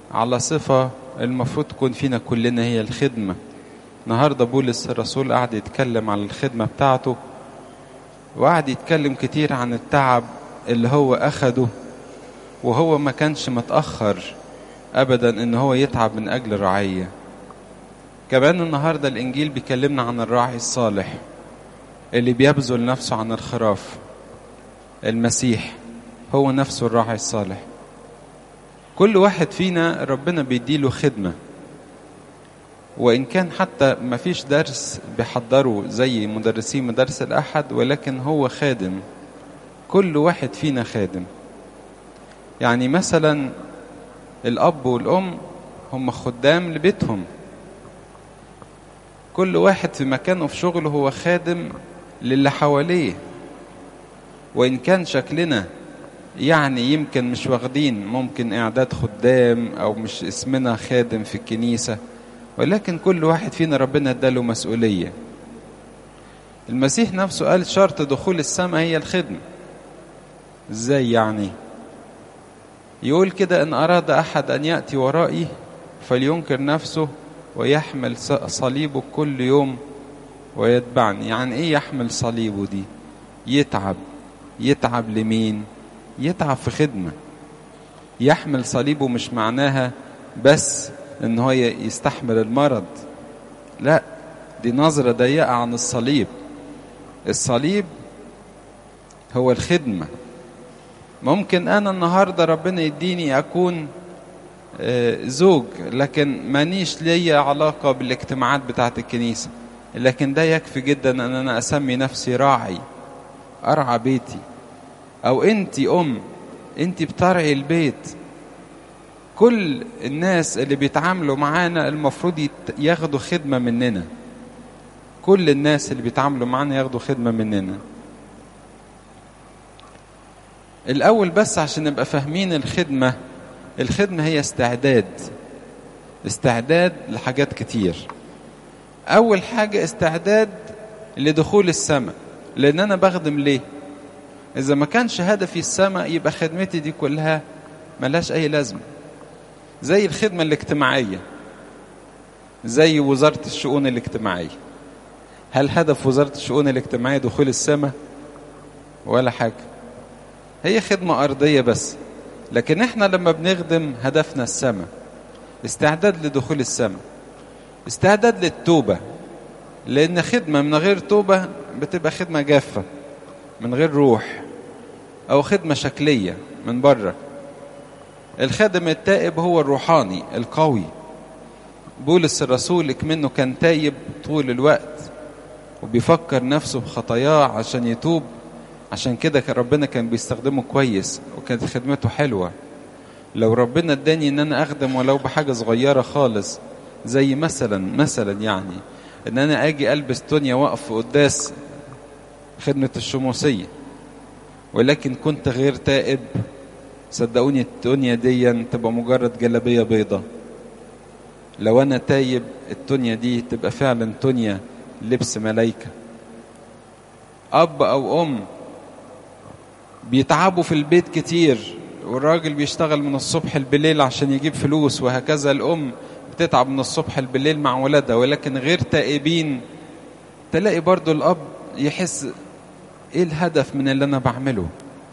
على صفة المفروض تكون فينا كلنا هي الخدمة النهاردة بولس الرسول قعد يتكلم عن الخدمة بتاعته وقعد يتكلم كتير عن التعب اللي هو أخده وهو ما كانش متأخر أبدا إن هو يتعب من أجل رعية كمان النهاردة الإنجيل بيكلمنا عن الراعي الصالح اللي بيبذل نفسه عن الخراف المسيح هو نفسه الراعي الصالح كل واحد فينا ربنا بيديله خدمة وإن كان حتى ما فيش درس بيحضره زي مدرسين مدارس الأحد ولكن هو خادم كل واحد فينا خادم يعني مثلا الأب والأم هم خدام لبيتهم كل واحد في مكانه في شغله هو خادم للي حواليه وإن كان شكلنا يعني يمكن مش واخدين ممكن إعداد خدام أو مش اسمنا خادم في الكنيسة ولكن كل واحد فينا ربنا اداله مسؤولية المسيح نفسه قال شرط دخول السماء هي الخدمة ازاي يعني يقول كده ان اراد احد ان ياتي ورائي فلينكر نفسه ويحمل صليبه كل يوم ويتبعني يعني ايه يحمل صليبه دي يتعب يتعب لمين يتعب في خدمة يحمل صليبه مش معناها بس ان هو يستحمل المرض لا دي نظرة ضيقة عن الصليب الصليب هو الخدمة ممكن انا النهاردة ربنا يديني اكون زوج لكن مانيش ليا علاقة بالاجتماعات بتاعة الكنيسة لكن ده يكفي جدا ان انا اسمي نفسي راعي ارعى بيتي او انت ام انت بترعي البيت كل الناس اللي بيتعاملوا معانا المفروض ياخدوا خدمة مننا كل الناس اللي بيتعاملوا معانا ياخدوا خدمة مننا الأول بس عشان نبقى فاهمين الخدمة الخدمة هي استعداد استعداد لحاجات كتير أول حاجة استعداد لدخول السماء لأن أنا بخدم ليه إذا ما كانش هدفي السماء يبقى خدمتي دي كلها ملهاش أي لازمة زي الخدمة الاجتماعية زي وزارة الشؤون الاجتماعية هل هدف وزارة الشؤون الاجتماعية دخول السماء ولا حاجة هي خدمة أرضية بس لكن احنا لما بنخدم هدفنا السماء استعداد لدخول السماء استعداد للتوبة لأن خدمة من غير توبة بتبقى خدمة جافة من غير روح أو خدمة شكلية من بره الخادم التائب هو الروحاني القوي بولس الرسول منه كان تايب طول الوقت وبيفكر نفسه بخطاياه عشان يتوب عشان كده ربنا كان بيستخدمه كويس وكانت خدمته حلوة لو ربنا اداني ان انا اخدم ولو بحاجة صغيرة خالص زي مثلا مثلا يعني ان انا اجي البس تونيا واقف في قداس خدمة الشموسية ولكن كنت غير تائب صدقوني التونيا دي تبقى مجرد جلابية بيضة لو انا تايب التونيا دي تبقى فعلا تونيا لبس ملايكة اب او ام بيتعبوا في البيت كتير والراجل بيشتغل من الصبح بالليل عشان يجيب فلوس وهكذا الام بتتعب من الصبح بالليل مع ولادها ولكن غير تائبين تلاقي برضو الاب يحس ايه الهدف من اللي انا بعمله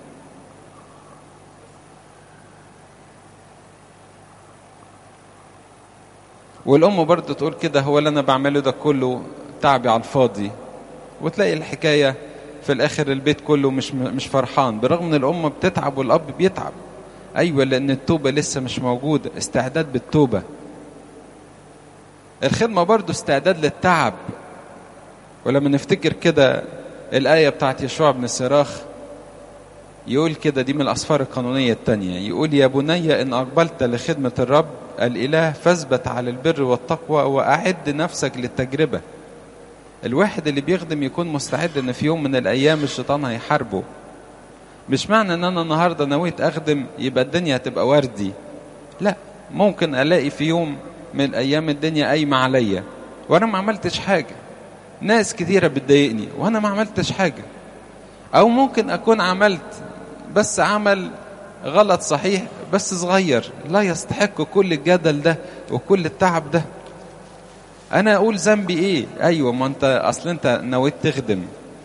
والام برضو تقول كده هو اللي انا بعمله ده كله تعبي على الفاضي وتلاقي الحكايه في الاخر البيت كله مش مش فرحان برغم ان الام بتتعب والاب بيتعب ايوه لان التوبه لسه مش موجوده استعداد بالتوبه الخدمه برضو استعداد للتعب ولما نفتكر كده الآية بتاعت يشوع بن الصراخ يقول كده دي من الأسفار القانونية التانية يقول يا بني إن أقبلت لخدمة الرب الإله فاثبت على البر والتقوى وأعد نفسك للتجربة الواحد اللي بيخدم يكون مستعد إن في يوم من الأيام الشيطان هيحاربه مش معنى إن أنا النهاردة نويت أخدم يبقى الدنيا هتبقى وردي لا ممكن ألاقي في يوم من الأيام الدنيا قايمة عليا وأنا ما عملتش حاجة ناس كثيرة بتضايقني وأنا ما عملتش حاجة أو ممكن أكون عملت بس عمل غلط صحيح بس صغير لا يستحق كل الجدل ده وكل التعب ده انا اقول ذنبي ايه ايوه ما انت اصل انت نويت تخدم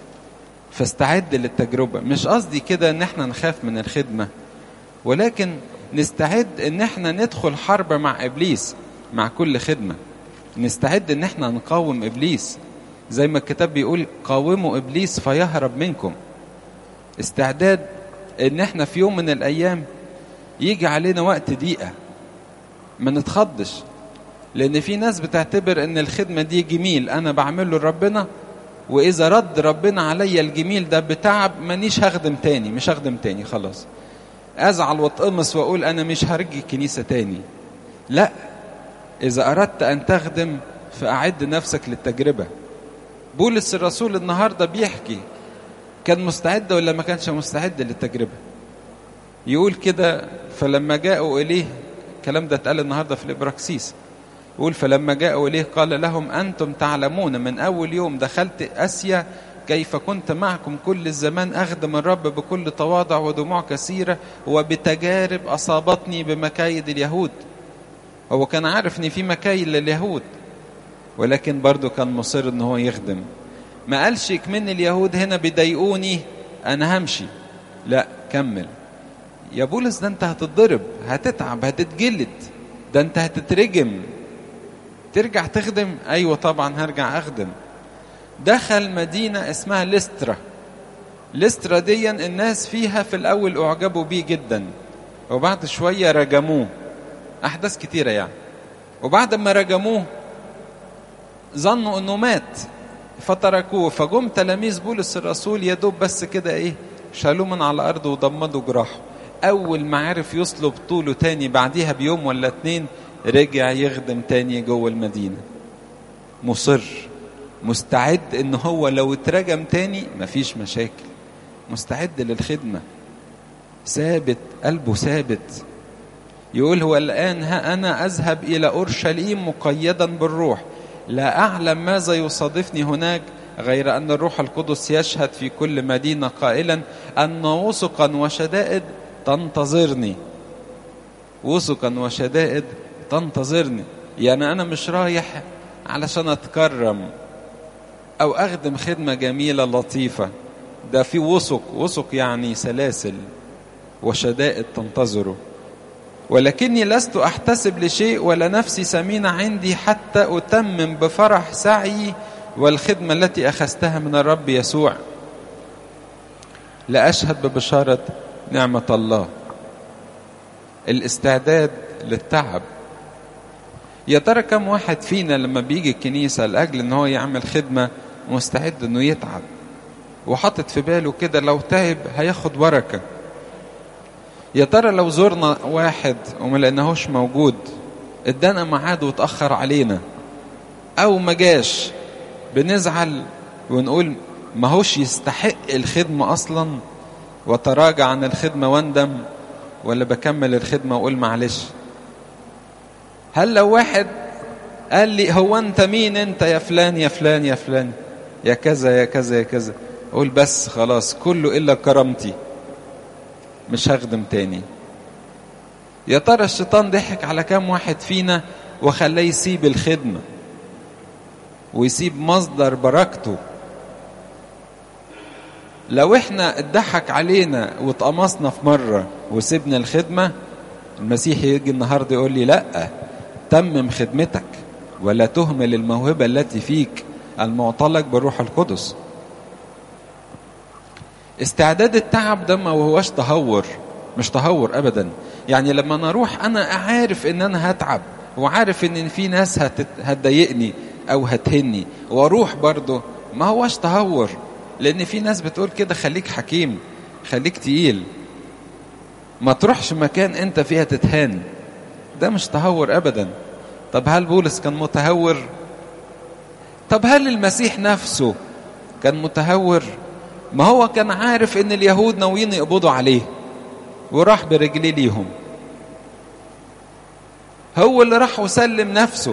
فاستعد للتجربة مش قصدي كده ان احنا نخاف من الخدمة ولكن نستعد ان احنا ندخل حرب مع ابليس مع كل خدمة نستعد ان احنا نقاوم ابليس زي ما الكتاب بيقول قاوموا ابليس فيهرب منكم استعداد ان احنا في يوم من الايام يجي علينا وقت ضيقة ما نتخضش لان في ناس بتعتبر ان الخدمة دي جميل انا بعمله لربنا واذا رد ربنا عليا الجميل ده بتعب مانيش هخدم تاني مش هخدم تاني خلاص ازعل واتقمص واقول انا مش هرجي الكنيسة تاني لا اذا اردت ان تخدم فاعد نفسك للتجربة بولس الرسول النهاردة بيحكي كان مستعد ولا ما كانش مستعد للتجربة يقول كده فلما جاءوا إليه الكلام ده اتقال النهاردة في الإبراكسيس يقول فلما جاءوا إليه قال لهم أنتم تعلمون من أول يوم دخلت أسيا كيف كنت معكم كل الزمان أخدم الرب بكل تواضع ودموع كثيرة وبتجارب أصابتني بمكايد اليهود هو كان عارف ان في مكايد لليهود ولكن برضه كان مصر ان هو يخدم ما قالش من اليهود هنا بيضايقوني انا همشي لا كمل يا بولس ده انت هتتضرب هتتعب هتتجلد ده انت هتترجم ترجع تخدم ايوه طبعا هرجع اخدم دخل مدينة اسمها لسترا لسترا دي الناس فيها في الاول اعجبوا بيه جدا وبعد شوية رجموه احداث كتيرة يعني وبعد ما رجموه ظنوا انه مات فتركوه فجم تلاميذ بولس الرسول يا دوب بس كده ايه شالوه من على الارض وضمدوا جراحه اول ما عرف يصلب طوله تاني بعديها بيوم ولا اتنين رجع يخدم تاني جوه المدينة مصر مستعد ان هو لو اترجم تاني مفيش مشاكل مستعد للخدمة ثابت قلبه ثابت يقول هو الآن ها أنا أذهب إلى أورشليم مقيدا بالروح لا أعلم ماذا يصادفني هناك غير أن الروح القدس يشهد في كل مدينة قائلا أن وثقا وشدائد تنتظرني وثقا وشدائد تنتظرني يعني أنا مش رايح علشان أتكرم أو أخدم خدمة جميلة لطيفة ده في وثق وثق يعني سلاسل وشدائد تنتظره ولكني لست أحتسب لشيء ولا نفسي سمينة عندي حتى أتمم بفرح سعي والخدمة التي أخذتها من الرب يسوع لأشهد ببشارة نعمة الله الاستعداد للتعب يا ترى كم واحد فينا لما بيجي الكنيسة لأجل ان هو يعمل خدمة مستعد انه يتعب وحاطط في باله كده لو تعب هياخد بركة يا ترى لو زرنا واحد وما لقيناهوش موجود ادانا ميعاد واتأخر علينا او ما جاش بنزعل ونقول ما هوش يستحق الخدمة اصلا وتراجع عن الخدمة واندم ولا بكمل الخدمة واقول معلش هل لو واحد قال لي هو انت مين انت يا فلان يا فلان يا فلان يا كذا يا كذا يا كذا اقول بس خلاص كله الا كرامتي مش هخدم تاني يا ترى الشيطان ضحك على كام واحد فينا وخلاه يسيب الخدمة ويسيب مصدر بركته لو احنا اتضحك علينا واتقمصنا في مرة وسيبنا الخدمة المسيح يجي النهاردة يقول لي لا تمم خدمتك ولا تهمل الموهبة التي فيك المعطلق بالروح القدس استعداد التعب ده ما هوش تهور مش تهور ابدا يعني لما انا اروح انا عارف ان انا هتعب وعارف ان في ناس هتت... هتضايقني او هتهني واروح برضه ما هوش تهور لان في ناس بتقول كده خليك حكيم خليك تقيل ما تروحش مكان انت فيها تتهان ده مش تهور ابدا طب هل بولس كان متهور طب هل المسيح نفسه كان متهور ما هو كان عارف ان اليهود ناويين يقبضوا عليه وراح برجليه ليهم هو اللي راح وسلم نفسه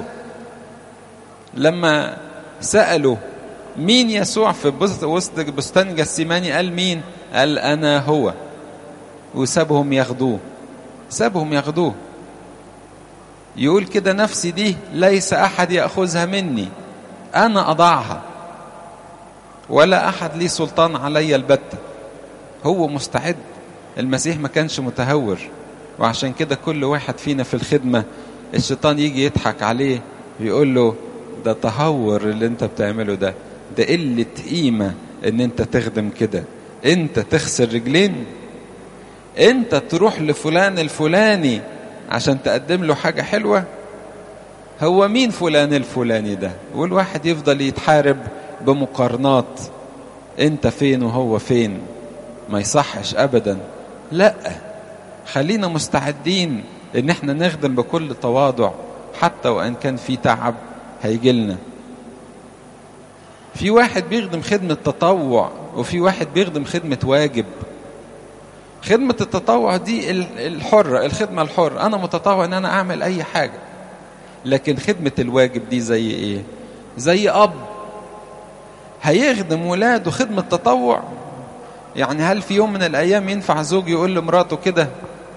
لما سألوا مين يسوع في وسط بستان جسيماني قال مين قال انا هو وسابهم ياخدوه سابهم ياخدوه يقول كده نفسي دي ليس أحد يأخذها مني أنا أضعها ولا أحد لي سلطان علي البتة هو مستعد المسيح ما كانش متهور وعشان كده كل واحد فينا في الخدمة الشيطان يجي يضحك عليه ويقول له ده تهور اللي انت بتعمله ده ده قلة قيمة ان انت تخدم كده انت تخسر رجلين انت تروح لفلان الفلاني عشان تقدم له حاجة حلوة هو مين فلان الفلاني ده والواحد يفضل يتحارب بمقارنات انت فين وهو فين ما يصحش ابدا لا خلينا مستعدين ان احنا نخدم بكل تواضع حتى وان كان في تعب هيجي لنا في واحد بيخدم خدمة تطوع وفي واحد بيخدم خدمة واجب خدمة التطوع دي الحرة الخدمة الحرة أنا متطوع إن أنا أعمل أي حاجة لكن خدمة الواجب دي زي إيه؟ زي أب هيخدم ولاده خدمة تطوع يعني هل في يوم من الأيام ينفع زوج يقول لمراته كده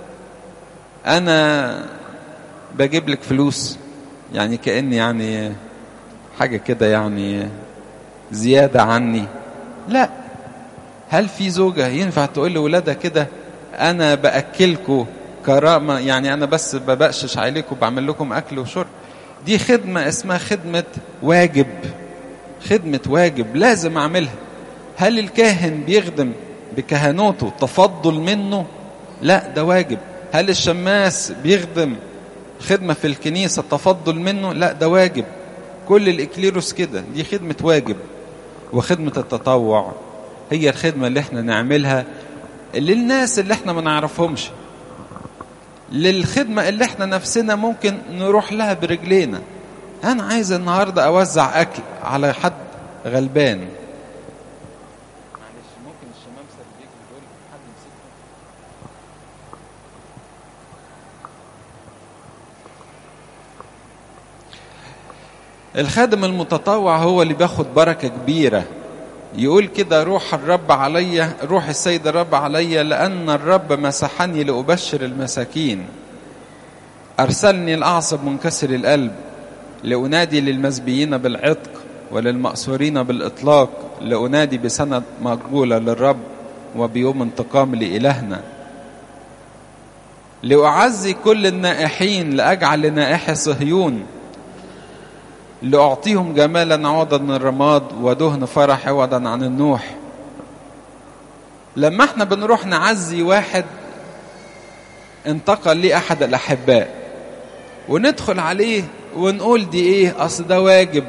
أنا بجيب لك فلوس يعني كأني يعني حاجة كده يعني زيادة عني لا هل في زوجة ينفع تقول لولادها كده أنا بأكلكم كرامة يعني أنا بس ببقشش عليكم بعمل لكم أكل وشرب دي خدمة اسمها خدمة واجب خدمة واجب لازم أعملها هل الكاهن بيخدم بكهنوته تفضل منه لا ده واجب هل الشماس بيخدم خدمة في الكنيسة تفضل منه لا ده واجب كل الإكليروس كده دي خدمة واجب وخدمة التطوع هي الخدمة اللي احنا نعملها للناس اللي احنا ما نعرفهمش للخدمة اللي احنا نفسنا ممكن نروح لها برجلينا انا عايز النهاردة اوزع اكل على حد غلبان معلش ممكن الشمامسة اللي بيجي دول حد يمسكهم الخادم المتطوع هو اللي بياخد بركة كبيرة يقول كده روح الرب علي روح السيد الرب علي لأن الرب مسحني لأبشر المساكين أرسلني لأعصب منكسر القلب لأنادي للمزبيين بالعتق وللمأسورين بالإطلاق لأنادي بسنة مقبولة للرب وبيوم انتقام لإلهنا لأعزي كل النائحين لأجعل نائح صهيون لأعطيهم جمالا عوضا من الرماد ودهن فرح عوضا عن النوح لما احنا بنروح نعزي واحد انتقل لي أحد الأحباء وندخل عليه ونقول دي ايه أصل ده واجب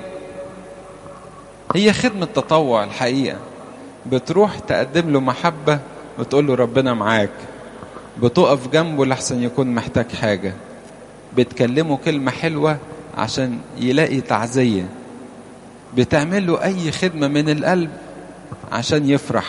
هي خدمة تطوع الحقيقة بتروح تقدم له محبة وتقول له ربنا معاك بتقف جنبه لحسن يكون محتاج حاجة بتكلمه كلمة حلوة عشان يلاقي تعزية بتعمل له أي خدمة من القلب عشان يفرح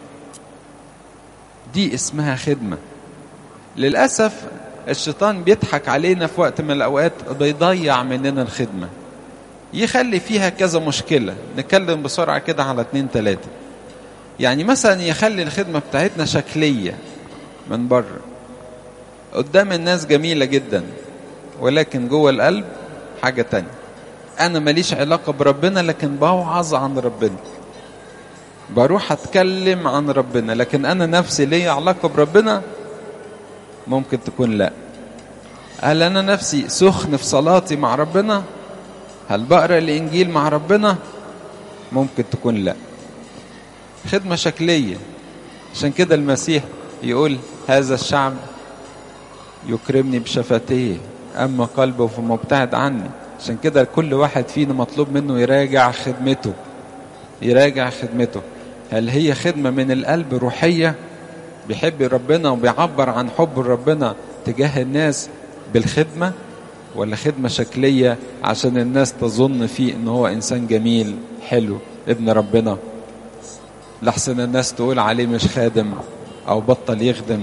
دي اسمها خدمة للأسف الشيطان بيضحك علينا في وقت من الأوقات بيضيع مننا الخدمة يخلي فيها كذا مشكلة نتكلم بسرعة كده على اتنين تلاتة يعني مثلا يخلي الخدمة بتاعتنا شكلية من بره قدام الناس جميلة جدا ولكن جوه القلب حاجة تانية أنا ماليش علاقة بربنا لكن بوعظ عن ربنا بروح أتكلم عن ربنا لكن أنا نفسي ليا علاقة بربنا ممكن تكون لا هل أنا نفسي سخن في صلاتي مع ربنا هل بقرأ الإنجيل مع ربنا ممكن تكون لا خدمة شكلية عشان كده المسيح يقول هذا الشعب يكرمني بشفتيه أما قلبه فمبتعد عني عشان كده كل واحد فينا مطلوب منه يراجع خدمته يراجع خدمته هل هي خدمة من القلب روحية بيحب ربنا وبيعبر عن حب ربنا تجاه الناس بالخدمة ولا خدمة شكلية عشان الناس تظن فيه ان هو انسان جميل حلو ابن ربنا لحسن الناس تقول عليه مش خادم او بطل يخدم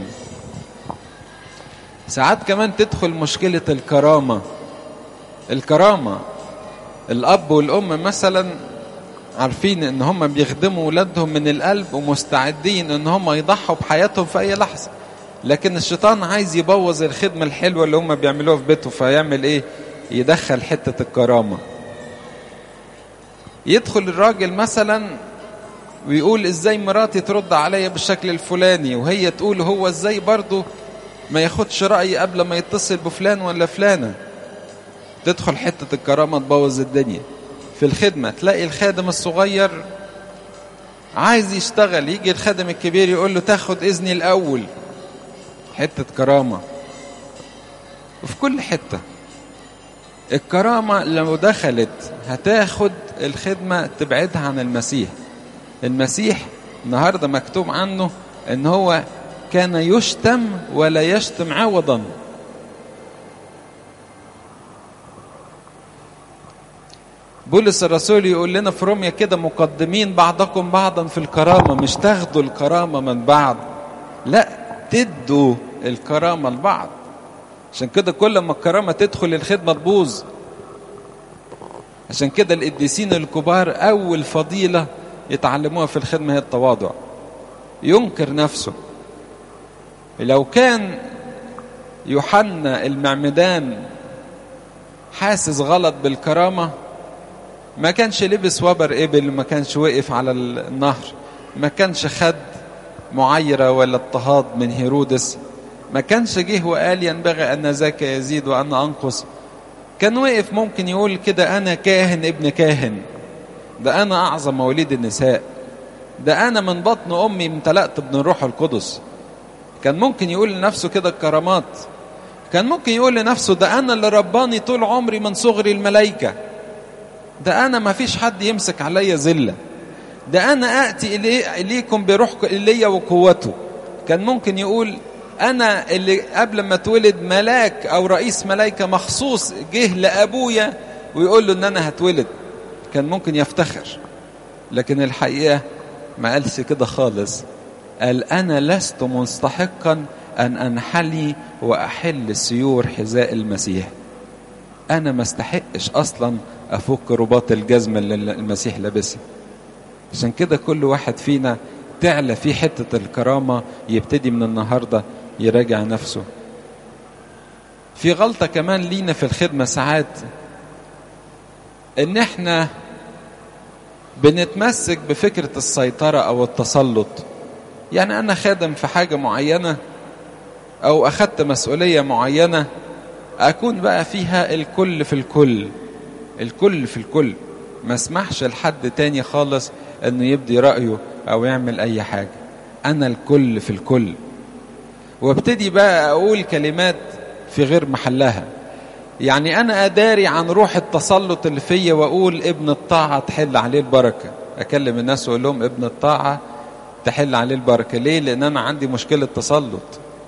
ساعات كمان تدخل مشكلة الكرامة الكرامة الأب والأم مثلا عارفين ان هم بيخدموا ولادهم من القلب ومستعدين ان هم يضحوا بحياتهم في اي لحظة لكن الشيطان عايز يبوظ الخدمة الحلوة اللي هم بيعملوها في بيته فيعمل ايه يدخل حتة الكرامة يدخل الراجل مثلا ويقول ازاي مراتي ترد عليا بالشكل الفلاني وهي تقول هو ازاي برضه ما ياخدش رأيي قبل ما يتصل بفلان ولا فلانة تدخل حتة الكرامة تبوظ الدنيا في الخدمة تلاقي الخادم الصغير عايز يشتغل يجي الخادم الكبير يقول له تاخد إذني الأول حتة كرامة وفي كل حتة الكرامة لو دخلت هتاخد الخدمة تبعدها عن المسيح المسيح النهاردة مكتوب عنه ان هو كان يشتم ولا يشتم عوضا بولس الرسول يقول لنا في روميا كده مقدمين بعضكم بعضا في الكرامة مش تاخدوا الكرامة من بعض لا تدوا الكرامة لبعض عشان كده كل ما الكرامة تدخل الخدمة تبوظ عشان كده القديسين الكبار أول فضيلة يتعلموها في الخدمة هي التواضع ينكر نفسه لو كان يوحنا المعمدان حاسس غلط بالكرامة ما كانش لبس وبر إبل ما كانش وقف على النهر ما كانش خد معايرة ولا اضطهاد من هيرودس ما كانش جه وقال ينبغي أن ذاك يزيد وأنا أنقص كان وقف ممكن يقول كده أنا كاهن ابن كاهن ده أنا أعظم مواليد النساء ده أنا من بطن أمي امتلأت ابن الروح القدس كان ممكن يقول لنفسه كده الكرامات كان ممكن يقول لنفسه ده أنا اللي رباني طول عمري من صغري الملائكة ده أنا ما فيش حد يمسك عليا زلة ده أنا أأتي إلي إليكم بروح إلي وقوته كان ممكن يقول أنا اللي قبل ما اتولد ملاك أو رئيس ملايكة مخصوص جه لأبويا ويقول له إن أنا هتولد كان ممكن يفتخر لكن الحقيقة ما قالش كده خالص قال أنا لست مستحقا أن أنحلي وأحل سيور حذاء المسيح أنا ما استحقش أصلا أفك رباط الجزمة اللي المسيح لابسها عشان كده كل واحد فينا تعلى في حتة الكرامة يبتدي من النهاردة يراجع نفسه في غلطة كمان لينا في الخدمة ساعات ان احنا بنتمسك بفكرة السيطرة او التسلط يعني انا خادم في حاجة معينة او اخدت مسؤولية معينة اكون بقى فيها الكل في الكل الكل في الكل ما اسمحش لحد تاني خالص انه يبدي رأيه او يعمل اي حاجة انا الكل في الكل وابتدي بقى اقول كلمات في غير محلها يعني انا اداري عن روح التسلط اللي فيا واقول ابن الطاعة تحل عليه البركة اكلم الناس واقول لهم ابن الطاعة تحل عليه البركة ليه لان انا عندي مشكلة تسلط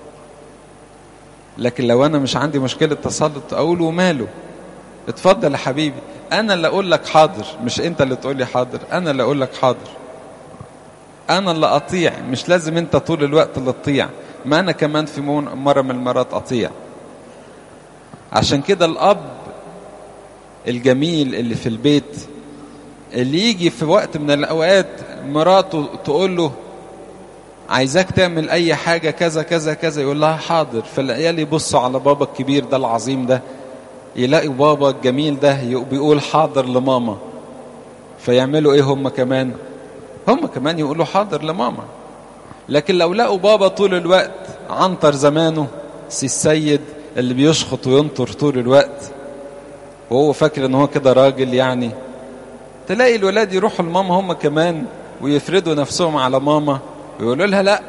لكن لو انا مش عندي مشكلة تسلط اقول وماله اتفضل يا حبيبي انا اللي اقول لك حاضر مش انت اللي تقول لي حاضر انا اللي اقول لك حاضر انا اللي اطيع مش لازم انت طول الوقت اللي تطيع ما انا كمان في مرة من المرات اطيع عشان كده الاب الجميل اللي في البيت اللي يجي في وقت من الاوقات مراته تقول له عايزاك تعمل اي حاجة كذا كذا كذا يقول لها حاضر فالعيال يبصوا على بابا الكبير ده العظيم ده يلاقي بابا الجميل ده بيقول حاضر لماما فيعملوا ايه هم كمان هم كمان يقولوا حاضر لماما لكن لو لقوا بابا طول الوقت عنتر زمانه سي السيد اللي بيشخط وينطر طول الوقت وهو فاكر ان هو كده راجل يعني تلاقي الولاد يروحوا لماما هم كمان ويفردوا نفسهم على ماما ويقولوا لها لا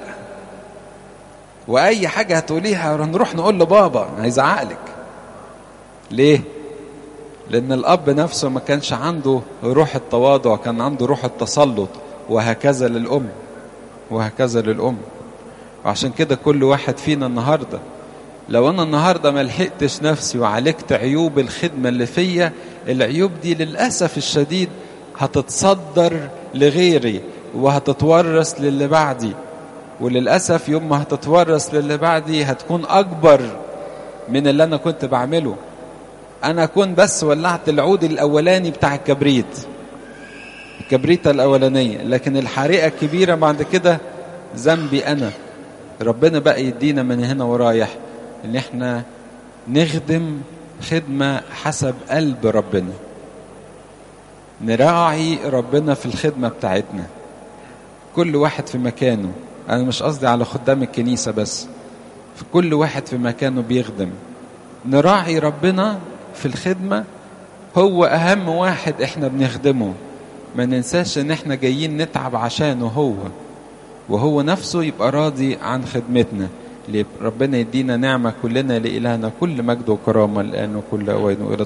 واي حاجه هتقوليها نروح نقول لبابا هيزعقلك ليه لان الاب نفسه ما كانش عنده روح التواضع كان عنده روح التسلط وهكذا للام وهكذا للام وعشان كده كل واحد فينا النهارده لو انا النهارده ما لحقتش نفسي وعالجت عيوب الخدمه اللي فيا العيوب دي للاسف الشديد هتتصدر لغيري وهتتورث للي بعدي وللاسف يوم ما هتتورث للي بعدي هتكون اكبر من اللي انا كنت بعمله انا اكون بس ولعت العود الاولاني بتاع الكبريت الكبريتة الاولانية لكن الحريقة الكبيرة بعد كده ذنبي انا ربنا بقى يدينا من هنا ورايح ان احنا نخدم خدمة حسب قلب ربنا نراعي ربنا في الخدمة بتاعتنا كل واحد في مكانه أنا مش قصدي على خدام الكنيسة بس في كل واحد في مكانه بيخدم نراعي ربنا في الخدمة هو أهم واحد إحنا بنخدمه ما ننساش إن إحنا جايين نتعب عشانه هو وهو نفسه يبقى راضي عن خدمتنا ربنا يدينا نعمة كلنا لإلهنا كل مجد وكرامة الآن وكل أوان وإلى